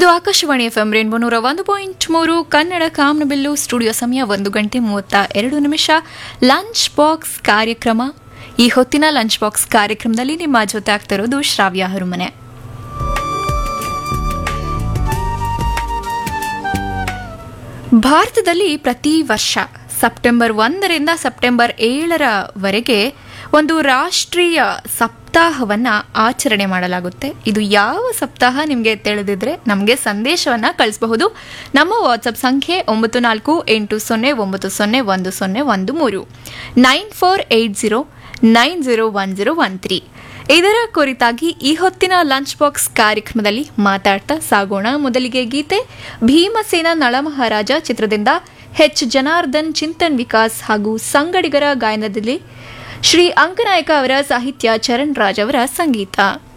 ಇದು Akashvani F M rainbow ನೂರ ಒಂದು ಪಾಯಿಂಟ್ ಮೂರು ಕನ್ನಡ ಕಾಮನಬಿಲ್ಲು ಸ್ಟುಡಿಯೋ ಸಮಯ ಒಂದು ಗಂಟೆ ಮೂವತ್ತ ಎರಡು ನಿಮಿಷ ಲಂಚ್ ಬಾಕ್ಸ್ ಕಾರ್ಯಕ್ರಮ ಈ ಹೊತ್ತಿನ ಲಂಚ್ ಬಾಕ್ಸ್ ಕಾರ್ಯಕ್ರಮದಲ್ಲಿ ನಿಮ್ಮ ಜೊತೆ ಆಗ್ತಿರೋದು ಶ್ರಾವ್ಯ ಹರುಮನೆ ಭಾರತದಲ್ಲಿ ಪ್ರತಿ ವರ್ಷ ಸೆಪ್ಟೆಂಬರ್ ಒಂದರಿಂದ ಸೆಪ್ಟೆಂಬರ್ ಏಳರವರೆಗೆ ಒಂದು ರಾಷ್ಟ್ರೀಯ ಸಪ್ತಾಹವನ್ನ ಆಚರಣೆ ಮಾಡಲಾಗುತ್ತೆ ಇದು ಯಾವ ಸಪ್ತಾಹ ನಿಮಗೆ ತಿಳಿದಿದ್ರೆ ನಮಗೆ ಸಂದೇಶವನ್ನ ಕಳಿಸಬಹುದು ನಮ್ಮ ವಾಟ್ಸಪ್ ಸಂಖ್ಯೆ ಒಂಬತ್ತು ನಾಲ್ಕು ಎಂಟು ಸೊನ್ನೆ ಒಂಬತ್ತು ಸೊನ್ನೆ ಒಂದು ಸೊನ್ನೆ ಒಂದು ಮೂರು nine four eight zero nine zero one zero one three ಇದರ ಕುರಿತಾಗಿ ಈ ಹೊತ್ತಿನ ಲಂಚ್ ಬಾಕ್ಸ್ ಕಾರ್ಯಕ್ರಮದಲ್ಲಿ ಮಾತಾಡ್ತಾ ಸಾಗೋಣ ಮೊದಲಿಗೆ ಗೀತೆ ಭೀಮಸೇನ ನಳಮಹಾರಾಜ ಚಿತ್ರದಿಂದ ಎಚ್ ಜನಾರ್ದನ್ ಚಿಂತನ್ ವಿಕಾಸ್ ಹಾಗೂ ಸಂಗಡಿಗರ ಗಾಯನದಲ್ಲಿ ಶ್ರೀ ಅಂಕನಾಯಕ ಅವರ ಸಾಹಿತ್ಯ ಚರಣ್ ರಾಜ್ ಅವರ ಸಂಗೀತ